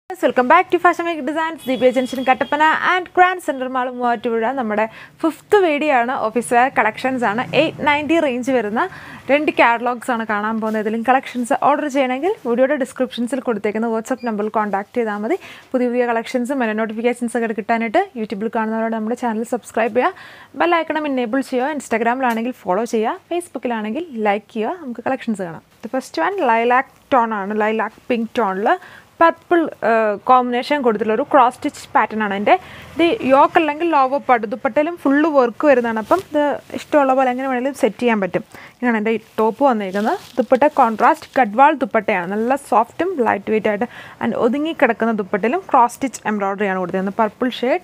welcome back to fashion make designs Deepa junction Kattappana and grand centre mall Muvattupuzha നമ്മുടെ fifth video ആണ് office wear collections ആണ് eight ninety range വരുന്ന രണ്ട് catalogues ആണ് കാണാൻ പോകുന്നത് ഇതിലും കളക്ഷൻസ് ഓർഡർ ചെയ്യണമെങ്കിൽ വീഡിയോയുടെ ഡിസ്ക്രിപ്ഷൻസിൽ കൊടുത്തേക്കുന്ന വാട്സപ്പ് നമ്പറിൽ കോൺടാക്ട് ചെയ്താൽ മതി പുതിയ പുതിയ കളക്ഷൻസും അതിൻ്റെ നോട്ടിഫിക്കേഷൻസ് ഒക്കെ കിട്ടാനായിട്ട് യൂട്യൂബിൽ കാണുന്നവരോട് നമ്മുടെ ചാനൽ സബ്സ്ക്രൈബ് ചെയ്യുക ബെല്ലൈക്കണം ഇന്നേബിൾ ചെയ്യുക ഇൻസ്റ്റാഗ്രാമിലാണെങ്കിൽ ഫോളോ ചെയ്യുക ഫേസ്ബുക്കിലാണെങ്കിൽ ലൈക്ക് ചെയ്യുക നമുക്ക് കളക്ഷൻസ് കാണാം ഫസ്റ്റ് വൺ ലൈലാക്ക് ടോൺ ആണ് ലൈലാക്ക് പിങ്ക് ടോണിൽ പർപ്പിൾ കോമ്പിനേഷൻ കൊടുത്തിട്ടുള്ള ഒരു ക്രോസ് സ്റ്റിച്ച് പാറ്റേൺ ആണ് എൻ്റെ ഇത് യോക്ക് അല്ലെങ്കിൽ ലോവോ പാട്ട് ദുപ്പട്ടയിലും ഫുള്ള് വർക്ക് വരുന്നതാണ് അപ്പം ഇത് ഇഷ്ടമുള്ള പോലെ എങ്ങനെ വേണമെങ്കിലും സെറ്റ് ചെയ്യാൻ പറ്റും ഇങ്ങനെയാണ് എൻ്റെ ടോപ്പ് വന്നിരിക്കുന്നത് ദുപ്പട്ട കോൺട്രാസ്റ്റ് ഗഡ്വാൾ ദുപ്പട്ടയാണ് നല്ല സോഫ്റ്റും ലൈറ്റ് വെയിറ്റ് ആയിട്ട് ആൻഡ് ഒതുങ്ങി കിടക്കുന്ന ദുപ്പട്ടയിലും ക്രോസ് സ്റ്റിച്ച് എംബ്രോയ്ഡറി ആണ് കൊടുത്തിരുന്നത് പർപ്പിൾ ഷെയ്ഡ്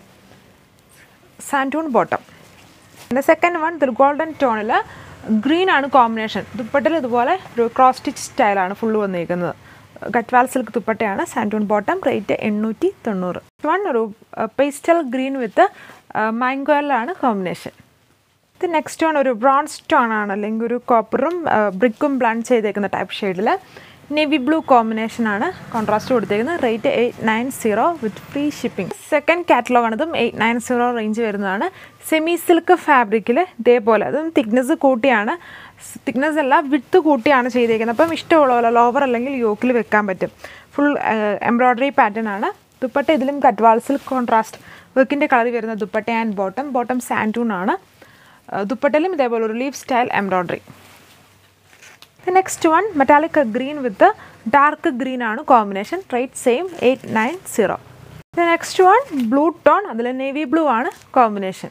സാൻറ്റൂൺ ബോട്ടം പിന്നെ സെക്കൻഡ് വൺ ഇത് ഗോൾഡൻ ടോണിൽ ഗ്രീൻ ആണ് കോമ്പിനേഷൻ ദുപ്പട്ടയിൽ ഇതുപോലെ ഒരു ക്രോസ് സ്റ്റിച്ച് സ്റ്റൈലാണ് ഫുള്ള് വന്നിരിക്കുന്നത് ഗട്ട്വാൽ സിൽക്ക് ദുപ്പട്ടയാണ് സാൻറ്റൂൺ ബോട്ടം റേറ്റ് എണ്ണൂറ്റി തൊണ്ണൂറ് വൺ ഒരു പേസ്റ്റൽ ഗ്രീൻ വിത്ത് മാംഗോയിലാണ് കോമ്പിനേഷൻ ഇത് നെക്സ്റ്റ് വൺ ഒരു ബ്രോൺസ് ടോൺ ആണ് അല്ലെങ്കിൽ ഒരു കോപ്പറും ബ്രിക്കും ബ്ലണ്ട് ചെയ്തേക്കുന്ന ടൈപ്പ് ഷെയ്ഡിൽ നേവി ബ്ലൂ കോമ്പിനേഷൻ ആണ് കോൺട്രാസ്റ്റ് കൊടുത്തേക്കുന്നത് rate eight nine zero with free shipping second catalogue ആണ് ഇതും എയ്റ്റ് നയൻ സീറോ റേഞ്ച് വരുന്നതാണ് സെമി സിൽക്ക് ഫാബ്രിക്കിൽ ഇതേപോലെ അതും തിക്നെസ് കൂട്ടിയാണ് തിക്നെസ് അല്ല വിട്ട് കൂട്ടിയാണ് ചെയ്തേക്കുന്നത് അപ്പം ഇഷ്ടമുള്ള പോലെ ലോവർ അല്ലെങ്കിൽ യോക്കിൽ വെക്കാൻ പറ്റും ഫുൾ എംബ്രോയ്ഡറി പാറ്റേൺ ആണ് ദുപ്പട്ട ഇതിലും കട്ട്വാൾ സിൽക്ക് കോൺട്രാസ്റ്റ് വർക്കിൻ്റെ കളർ വരുന്ന ദുപ്പട്ട ആൻഡ് ബോട്ടം ബോട്ടം സാൻറ്റൂൺ ആണ് ദുപ്പട്ടയിലും ഇതേപോലെ ഒരു leaf style embroidery next one metallic green with dark green ആണ് combination rate same eight nine zero next one blue tone അതിൽ നേവി ബ്ലൂ ആണ് combination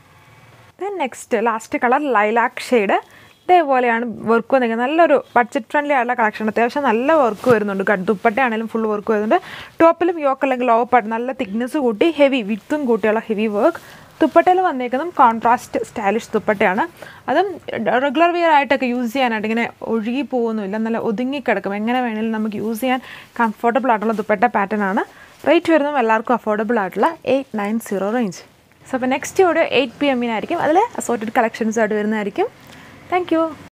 next last colour lilac shade ഇതേപോലെയാണ് work വന്നിരിക്കുന്നത് നല്ലൊരു ബഡ്ജറ്റ് ഫ്രണ്ട്ലി ആയിട്ടുള്ള collection അത്യാവശ്യം നല്ല work വരുന്നുണ്ട് കട്ട് ദുപ്പട്ടയാണെങ്കിലും ഫുൾ വർക്ക് വരുന്നുണ്ട് ടോപ്പിലും യോക്ക് അല്ലെങ്കിൽ ലോ പാട്ട് നല്ല തിക്നെസ് കൂട്ടി ഹെവി വിത്തും കൂട്ടിയുള്ള ഹെവി വർക്ക് ദുപ്പട്ടയിൽ വന്നേക്കുന്നതും കോൺട്രാസ്റ്റ് സ്റ്റൈലിഷ് ദുപ്പട്ടയാണ് അതും റെഗുലർ വെയർ ആയിട്ടൊക്കെ യൂസ് ചെയ്യാനായിട്ട് ഇങ്ങനെ ഒഴുകി പോകുന്നില്ല നല്ല ഒതുങ്ങി കിടക്കും എങ്ങനെ വേണമെങ്കിലും നമുക്ക് യൂസ് ചെയ്യാൻ കംഫർട്ടബിൾ ആയിട്ടുള്ള ദുപ്പട്ട പാറ്റേൺ ആണ് റേറ്റ് വരുന്നതും എല്ലാവർക്കും അഫോർഡബിൾ ആയിട്ടുള്ള eight nine zero range so അപ്പോൾ നെക്സ്റ്റ് വീഡിയോ എയ്റ്റ് പി എമ്മിനായിരിക്കും അതിൽ അസോർട്ടഡ് കളക്ഷൻസ് ആയിട്ട് വരുന്നതായിരിക്കും താങ്ക്